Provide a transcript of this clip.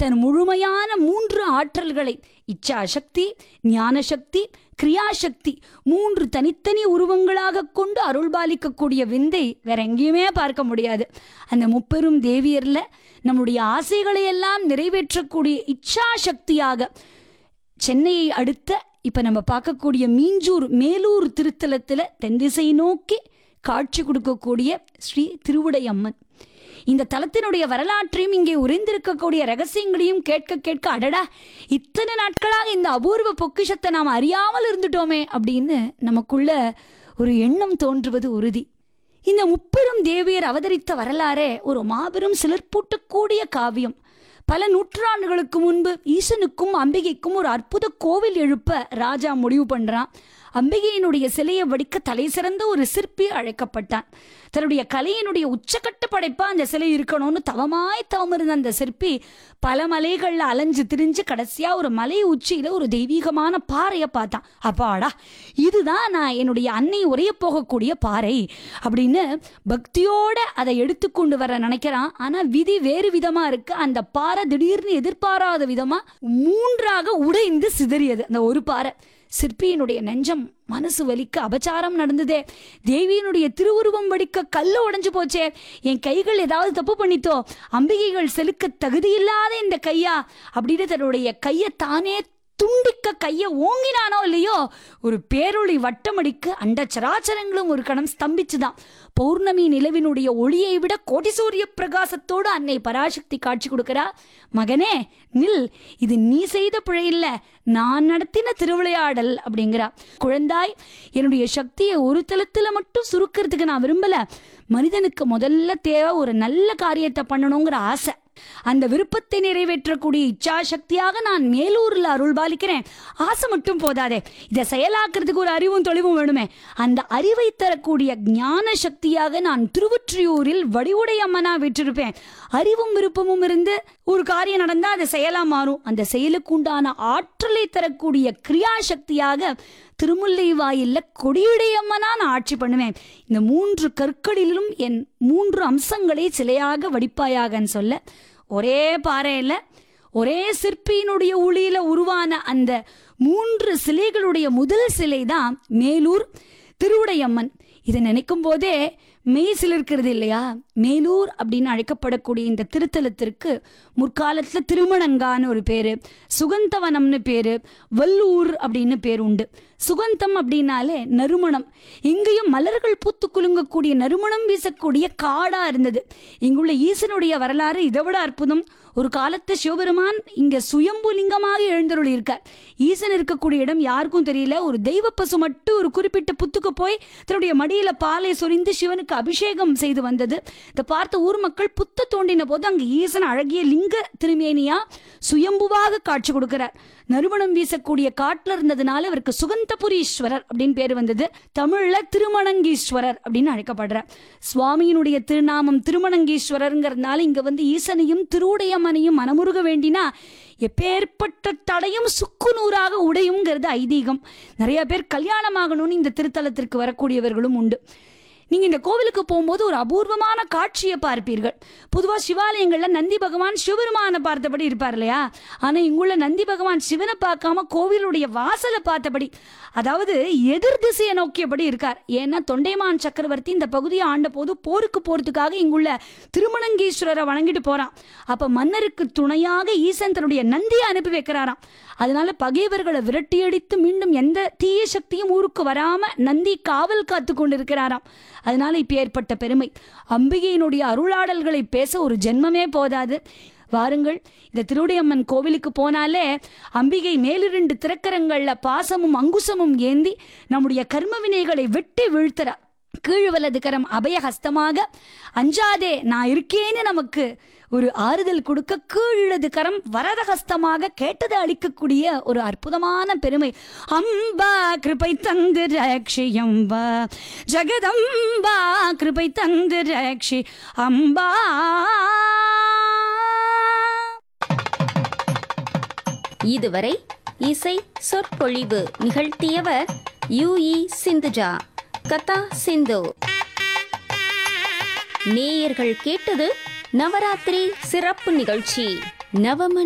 தன் முழுமையான மூன்று ஆற்றல்களை இச்சாசக்தி ஞானசக்தி கிரியாசக்தி மூன்று தனித்தனி உருவங்களாக கொண்டு அருள்பாலிக்கக்கூடிய விந்தை வேற எங்கேயுமே பார்க்க முடியாது அந்த முப்பெரும் தேவியர்ல நம்முடைய ஆசைகளை எல்லாம் நிறைவேற்றக்கூடிய இச்சாசக்தியாக சென்னையை அடுத்த இப்ப நம்ம பார்க்கக்கூடிய மீஞ்சூர் மேலூர் திருத்தலத்துல தென்திசை நோக்கி காட்சி கொடுக்கக்கூடிய ஸ்ரீ திருவுடையம்மன் இந்த தலத்தினுடைய வரலாற்றையும் இங்கே உறைந்திருக்கக்கூடிய ரகசியங்களையும் கேட்க கேட்க அடடா இத்தனை நாட்களாக இந்த அபூர்வ பொக்கிஷத்தை நாம் அறியாமல் இருந்துட்டோமே அப்படின்னு நமக்குள்ள ஒரு எண்ணம் தோன்றுவது உறுதி இந்த முப்பெரும் தேவியர் அவதரித்த வரலாறே ஒரு மாபெரும் சிலர்பூட்டக்கூடிய காவியம் பல நூற்றாண்டுகளுக்கு முன்பு ஈசனுக்கும் அம்பிகைக்கும் ஒரு அற்புத கோவில் எழுப்ப ராஜா முடிவு பண்றான் அம்பிகையினுடைய சிலையை வடிக்க தலை சிறந்த ஒரு சிற்பி அழைக்கப்பட்டான் தன்னுடைய கலையினுடைய உச்சக்கட்ட படைப்பா அந்த சிலை இருக்கணும்னு தவமாய் தவம் இருந்த அந்த சிற்பி பல மலைகள்ல அலைஞ்சு திரிஞ்சு கடைசியா ஒரு மலை உச்சியில ஒரு தெய்வீகமான பாறையை பார்த்தான் அப்பாடா இதுதான் நான் என்னுடைய அன்னை உரைய போகக்கூடிய பாறை அப்படின்னு பக்தியோட அதை எடுத்துக்கொண்டு வர நினைக்கிறான் ஆனா விதி வேறு விதமா இருக்கு அந்த பாறை திடீர்னு எதிர்பாராத விதமா மூன்றாக உடைந்து சிதறியது அந்த ஒரு பாறை சிற்பியினுடைய நெஞ்சம் மனசு வலிக்க அபச்சாரம் நடந்ததே தேவியினுடைய திருவுருவம் வடிக்க கல்லு உடைஞ்சு போச்சே என் கைகள் ஏதாவது தப்பு பண்ணித்தோ அம்பிகைகள் செலுக்க தகுதியில்லாத இந்த கையா அப்படின்னு தன்னுடைய கையை தானே துண்டிக்க கையை ஓங்கினானோ இல்லையோ ஒரு பேரொளி வட்டமடிக்க அண்ட சராச்சரங்களும் ஒரு கணம் ஸ்தம்பிச்சுதான் பௌர்ணமி நிலவினுடைய ஒளியை விட கோடி சூரிய பிரகாசத்தோடு அன்னை பராசக்தி காட்சி கொடுக்கிறா மகனே நில் இது நீ செய்த பிழை இல்ல நான் நடத்தின திருவிளையாடல் அப்படிங்கிறா குழந்தாய் என்னுடைய சக்தியை ஒரு தளத்துல மட்டும் சுருக்கிறதுக்கு நான் விரும்பல மனிதனுக்கு முதல்ல தேவை ஒரு நல்ல காரியத்தை பண்ணணுங்கிற ஆசை அந்த விருப்பத்தை நிறைவேற்றக்கூடிய இச்சாசக்தியாக நான் மேலூர்ல அருள் பாலிக்கிறேன் ஆசை மட்டும் போதாதே இதை செயலாக்குறதுக்கு ஒரு அறிவும் தொழிவும் வேணுமே அந்த அறிவை தரக்கூடிய ஞான சக்தியாக நான் திருவொற்றியூரில் வடிவுடையம்மனா விற்றிருப்பேன் அறிவும் விருப்பமும் இருந்து ஒரு காரியம் நடந்தா அது செயலா மாறும் அந்த செயலுக்கு உண்டான ஆற்றலை தரக்கூடிய கிரியா சக்தியாக திருமுல்லை வாயில்ல கொடியுடையம்மனா நான் ஆட்சி பண்ணுவேன் இந்த மூன்று கற்களிலும் என் மூன்று அம்சங்களை சிலையாக வடிப்பாயாகன்னு சொல்ல ஒரே பாறையில ஒரே சிற்பியினுடைய உளியில உருவான அந்த மூன்று சிலைகளுடைய முதல் சிலை தான் மேலூர் திருவுடையம்மன் இதை நினைக்கும் போதே மெய் சிலிர்க்கிறது இல்லையா மேலூர் அப்படின்னு அழைக்கப்படக்கூடிய இந்த திருத்தலத்திற்கு முற்காலத்துல திருமணங்கான்னு ஒரு பேரு சுகந்தவனம்னு பேரு வல்லூர் அப்படின்னு பேர் உண்டு சுகந்தம் அப்படின்னாலே நறுமணம் இங்கேயும் மலர்கள் பூத்து குலுங்கக்கூடிய நறுமணம் வீசக்கூடிய காடா இருந்தது இங்குள்ள ஈசனுடைய வரலாறு இதை விட அற்புதம் ஒரு காலத்து சிவபெருமான் இங்க சுயம்பு லிங்கமாக எழுந்தருள் இருக்கார் ஈசன் இருக்கக்கூடிய இடம் யாருக்கும் தெரியல ஒரு தெய்வ பசு மட்டும் ஒரு குறிப்பிட்ட புத்துக்கு போய் தன்னுடைய மடியில பாலை சொரிந்து சிவனுக்கு அபிஷேகம் செய்து வந்தது இதை பார்த்த ஊர் மக்கள் புத்த தோண்டின போது அங்க ஈசன் அழகிய லிங்க திருமேனியா சுயம்புவாக காட்சி கொடுக்கிறார் நறுமணம் வீசக்கூடிய காட்டுல இருந்ததுனால இவருக்கு சுகந்தபுரீஸ்வரர் அப்படின்னு பேர் வந்தது தமிழ்ல திருமணங்கீஸ்வரர் அப்படின்னு அழைக்கப்படுறார் சுவாமியினுடைய திருநாமம் திருமணங்கீஸ்வரருங்கிறதுனால இங்க வந்து ஈசனையும் திருவுடையம்மனையும் மனமுருக வேண்டினா எப்பேற்பட்ட தடையும் சுக்கு நூறாக உடையுங்கிறது ஐதீகம் நிறைய பேர் கல்யாணமாகணும்னு இந்த திருத்தலத்திற்கு வரக்கூடியவர்களும் உண்டு நீங்க இந்த கோவிலுக்கு போகும்போது ஒரு அபூர்வமான காட்சியை பார்ப்பீர்கள் பொதுவா சிவாலயங்கள்ல நந்தி பகவான் சிவபெருமானை பார்த்தபடி இருப்பார் இல்லையா ஆனா இங்குள்ள நந்தி பகவான் சிவனை பார்க்காம கோவிலுடைய வாசலை பார்த்தபடி அதாவது எதிர் திசையை நோக்கியபடி இருக்கார் ஏன்னா தொண்டைமான் சக்கரவர்த்தி இந்த பகுதியை ஆண்ட போது போருக்கு போறதுக்காக இங்குள்ள திருமணங்கீஸ்வரரை வணங்கிட்டு போறான் அப்ப மன்னருக்கு துணையாக ஈசன் தன்னுடைய நந்தியை அனுப்பி வைக்கிறாராம் அதனால பகைவர்களை விரட்டியடித்து மீண்டும் எந்த தீய சக்தியும் ஊருக்கு வராம நந்தி காவல் காத்து கொண்டிருக்கிறாராம் அதனால இப்ப ஏற்பட்ட பெருமை அம்பிகையினுடைய அருளாடல்களை பேச ஒரு ஜென்மமே போதாது வாருங்கள் இந்த திருவுடையம்மன் கோவிலுக்கு போனாலே அம்பிகை மேலிரண்டு திறக்கரங்கள்ல பாசமும் அங்குசமும் ஏந்தி நம்முடைய கர்ம வினைகளை வெட்டி வீழ்த்துறா கீழ் வலது கரம் அபயஹஸ்தமாக அஞ்சாதே நான் இருக்கேன்னு நமக்கு ஒரு ஆறுதல் கொடுக்க கீழது கரம் வரதஹஸ்தமாக கேட்டதை அளிக்கக்கூடிய ஒரு அற்புதமான பெருமை அம்பா கிருபை தந்து ரக்ஷி அம்பா ஜெகதம்பா கிருபை தந்து ரக்ஷி அம்பா இதுவரை இசை சொற்பொழிவு நிகழ்த்தியவர் யு இ சிந்துஜா கதா சிந்து நேயர்கள் கேட்டது நவராத்திரி சிறப்பு நிகழ்ச்சி நவமணி